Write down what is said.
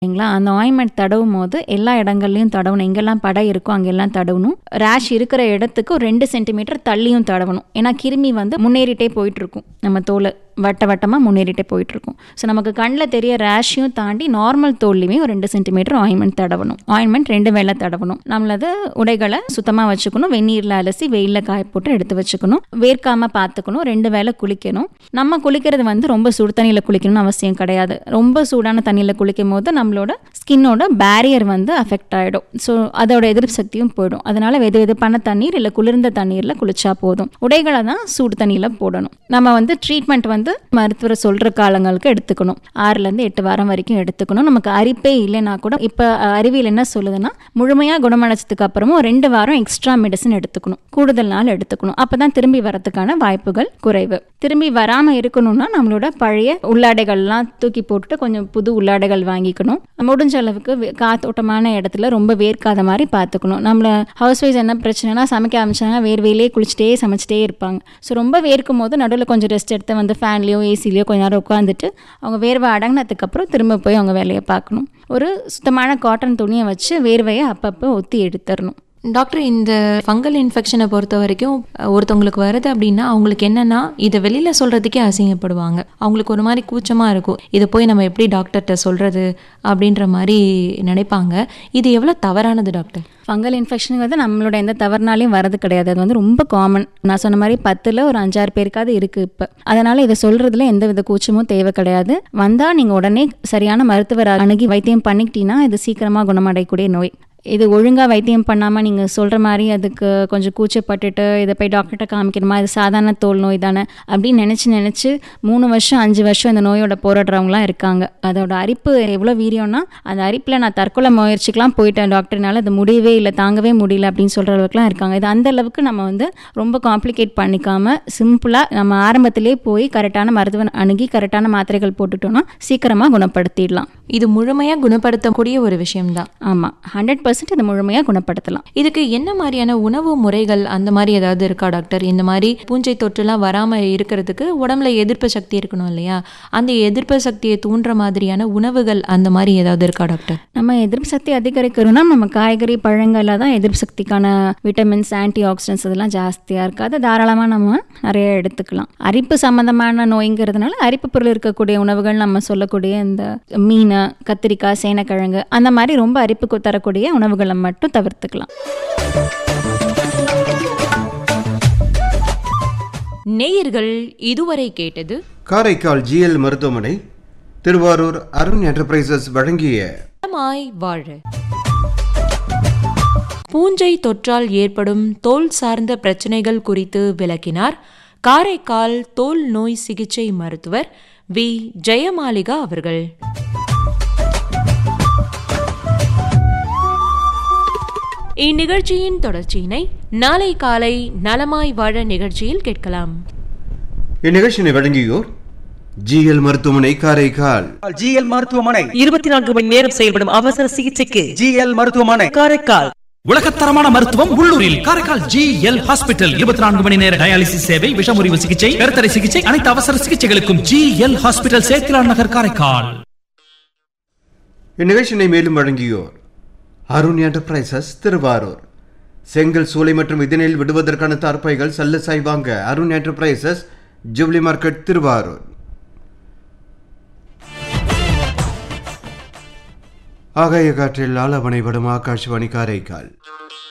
சரிங்களா அந்த ஆயின்மெண்ட் தடவும் போது எல்லா இடங்கள்லையும் தடவணும் எங்கெல்லாம் படை இருக்கோ அங்கெல்லாம் தடவணும் ரேஷ் இருக்கிற இடத்துக்கு ஒரு ரெண்டு சென்டிமீட்டர் தள்ளியும் தடவணும் ஏன்னா கிருமி வந்து முன்னேறிட்டே போயிட்டு இருக்கும் நம்ம தோலை வட்ட வட்டமாக முன்னேறிட்டே போயிட்டு இருக்கும் ஸோ நமக்கு கண்ணில் தெரிய ரேஷையும் தாண்டி நார்மல் தோல்லையுமே ஒரு ரெண்டு சென்டிமீட்டர் ஆயின்மெண்ட் தடவணும் ஆயின்மெண்ட் ரெண்டு வேளை தடவணும் நம்மளது உடைகளை சுத்தமாக வச்சுக்கணும் வெந்நீரில் அலசி வெயிலில் காய போட்டு எடுத்து வச்சுக்கணும் வேர்க்காமல் பார்த்துக்கணும் ரெண்டு வேளை குளிக்கணும் நம்ம குளிக்கிறது வந்து ரொம்ப சுடு தண்ணியில் குளிக்கணும்னு அவசியம் கிடையாது ரொம்ப சூடான தண்ணியில் குளிக்கும் போது நம்மளோட ஸ்கின்னோட பேரியர் வந்து அஃபெக்ட் ஆகிடும் ஸோ அதோட எதிர்ப்பு சக்தியும் போயிடும் அதனால வெது வெதுப்பான தண்ணீர் இல்லை குளிர்ந்த தண்ணீரில் குளிச்சா போதும் உடைகளை தான் சூடு தண்ணியில் போடணும் நம்ம வந்து ட்ரீட்மெண்ட் வந்து மருத்துவர் சொல்கிற காலங்களுக்கு எடுத்துக்கணும் ஆறுலேருந்து எட்டு வாரம் வரைக்கும் எடுத்துக்கணும் நமக்கு அரிப்பே இல்லைன்னா கூட இப்போ அறிவியல் என்ன சொல்லுதுன்னா முழுமையாக குணமடைச்சதுக்கு அப்புறமும் ரெண்டு வாரம் எக்ஸ்ட்ரா மெடிசன் எடுத்துக்கணும் கூடுதல் நாள் எடுத்துக்கணும் அப்போ தான் திரும்பி வரதுக்கான வாய்ப்புகள் குறைவு திரும்பி வராமல் இருக்கணும்னா நம்மளோட பழைய உள்ளாடைகள்லாம் தூக்கி போட்டுட்டு கொஞ்சம் புது உள்ளாடைகள் வாங்கிக்கணும் முடிஞ்ச அளவுக்கு வே- காத்தோட்டமான இடத்துல ரொம்ப வேர்க்காத மாதிரி பார்த்துக்கணும் நம்மள ஹவுஸ் ஒய்ஃப் என்ன பிரச்சனைனா சமைக்க ஆரம்பிச்சாங்க வேர்வையிலே குளிச்சுட்டே சமைச்சிட்டே இருப்பாங்க ஸோ ரொம்ப வேர்க்கும் போது நடுவில் கொஞ்சம் ரெஸ்ட் எடுத்து வந்து ஃபேன்லேயோ ஏசிலையோ கொஞ்ச நேரம் உட்காந்துட்டு அவங்க வேர்வை அடங்கினதுக்கப்புறம் திரும்ப போய் அவங்க வேலையை பார்க்கணும் ஒரு சுத்தமான காட்டன் துணியை வச்சு வேர்வையை அப்பப்போ ஒத்தி எடுத்துடணும் டாக்டர் இந்த ஃபங்கல் இன்ஃபெக்ஷனை பொறுத்த வரைக்கும் அஹ், ஒருத்தவங்களுக்கு வருது அப்படின்னா அவங்களுக்கு என்னன்னா இதை வெளியில சொல்றதுக்கே அசிங்கப்படுவாங்க அவங்களுக்கு ஒரு மாதிரி கூச்சமா இருக்கும் இதை போய் நம்ம எப்படி டாக்டர்கிட்ட சொல்றது அப்படின்ற மாதிரி நினைப்பாங்க இது எவ்வளவு தவறானது டாக்டர் ஃபங்கல் இன்ஃபெக்ஷன் வந்து நம்மளோட எந்த தவறுனாலையும் வரது கிடையாது அது வந்து ரொம்ப காமன் நான் சொன்ன மாதிரி பத்தில் ஒரு அஞ்சாறு பேருக்காவது இருக்குது இப்போ அதனால் இதை சொல்கிறதுல எந்த வித கூச்சமும் தேவை கிடையாது வந்தால் நீங்கள் உடனே சரியான மருத்துவர் அணுகி வைத்தியம் பண்ணிக்கிட்டீங்கன்னா இது சீக்கிரமாக குணமடையக்கூடிய நோய் இது ஒழுங்காக வைத்தியம் பண்ணாமல் நீங்கள் சொல்கிற மாதிரி அதுக்கு கொஞ்சம் கூச்சப்பட்டுட்டு இதை போய் டாக்டர்கிட்ட காமிக்கணுமா இது சாதாரண தோல் நோய் தானே அப்படின்னு நினச்சி நினச்சி மூணு வருஷம் அஞ்சு வருஷம் இந்த நோயோட போராடுறவங்களாம் இருக்காங்க அதோட அரிப்பு எவ்வளோ வீரியம்னா அந்த அரிப்பில் நான் தற்கொலை முயற்சிக்கெலாம் போயிட்டேன் டாக்டர்னால அது முடியவே இல்லை தாங்கவே முடியல அப்படின்னு சொல்கிற அளவுக்குலாம் இருக்காங்க இது அந்த அளவுக்கு நம்ம வந்து ரொம்ப காம்ப்ளிகேட் பண்ணிக்காம சிம்பிளாக நம்ம ஆரம்பத்திலே போய் கரெக்டான மருத்துவன் அணுகி கரெக்டான மாத்திரைகள் போட்டுட்டோம்னா சீக்கிரமாக குணப்படுத்திடலாம் இது முழுமையா குணப்படுத்தக்கூடிய ஒரு விஷயம்தான் ஆமாம் ஹண்ட்ரட் பர்சன்ட் இதை முழுமையாக குணப்படுத்தலாம் இதுக்கு என்ன மாதிரியான உணவு முறைகள் அந்த மாதிரி ஏதாவது இருக்கா டாக்டர் இந்த மாதிரி பூஞ்சை தொற்றுலாம் வராம இருக்கிறதுக்கு உடம்புல எதிர்ப்பு சக்தி இருக்கணும் இல்லையா அந்த எதிர்ப்பு சக்தியை தூண்டுற மாதிரியான உணவுகள் அந்த மாதிரி ஏதாவது இருக்கா டாக்டர் நம்ம எதிர்ப்பு சக்தி அதிகரிக்கணும்னா நம்ம காய்கறி பழங்களில் தான் எதிர்ப்பு சக்திக்கான விட்டமின்ஸ் ஆன்டி ஆக்சிடென்ட்ஸ் இதெல்லாம் ஜாஸ்தியாக இருக்குது அதை தாராளமாக நம்ம நிறைய எடுத்துக்கலாம் அரிப்பு சம்மந்தமான நோய்ங்கிறதுனால அரிப்பு பொருள் இருக்கக்கூடிய உணவுகள் நம்ம சொல்லக்கூடிய இந்த மீன் கத்திரிக்காய் சேனக்கிழங்கு அந்த மாதிரி ரொம்ப அரிப்பு தரக்கூடிய உணவுகளை மட்டும் தவிர்த்துக்கலாம் நேயர்கள் இதுவரை கேட்டது காரைக்கால் ஜிஎல் மருத்துவமனை திருவாரூர் அருண் என்டர்பிரைசஸ் வழங்கிய நலமாய் வாழ பூஞ்சை தொற்றால் ஏற்படும் தோல் சார்ந்த பிரச்சனைகள் குறித்து விளக்கினார் காரைக்கால் தோல் நோய் சிகிச்சை மருத்துவர் வி ஜெயமாலிகா அவர்கள் இந்நிகழ்ச்சியின் தொடர்ச்சியினை நாளை காலை நலமாய் வாழ நிகழ்ச்சியில் கேட்கலாம் இந்நிகழ்ச்சியினை வழங்கியோர் ஜிஎல் மருத்துவமனை காரைக்கால் ஜிஎல் மருத்துவமனை இருபத்தி நான்கு மணி நேரம் செயல்படும் அவசர சிகிச்சைக்கு ஜிஎல் மருத்துவமனை காரைக்கால் உலகத்தரமான மருத்துவம் உள்ளூரில் காரைக்கால் ஜி எல் ஹாஸ்பிட்டல் இருபத்தி நான்கு மணி நேர டயாலிசிஸ் சேவை விஷமுறிவு சிகிச்சை கருத்தடை சிகிச்சை அனைத்து அவசர சிகிச்சைகளுக்கும் G L hospital Sethilan Nagar Karaikal இந்நிகழ்ச்சியினை மேலும் வழங்கியோர் அருண் என்டர்பிரைசஸ் திருவாரூர் செங்கல் சூளை மற்றும் இதனில் விடுவதற்கான தார்ப்பாய்கள் சல்லுசாய் வாங்க Arun enterprises jubilee market Thiruvarur ஆகாய காற்றில் ஆலவனை படும் ஆகாஷ்வாணி காரைக்கால்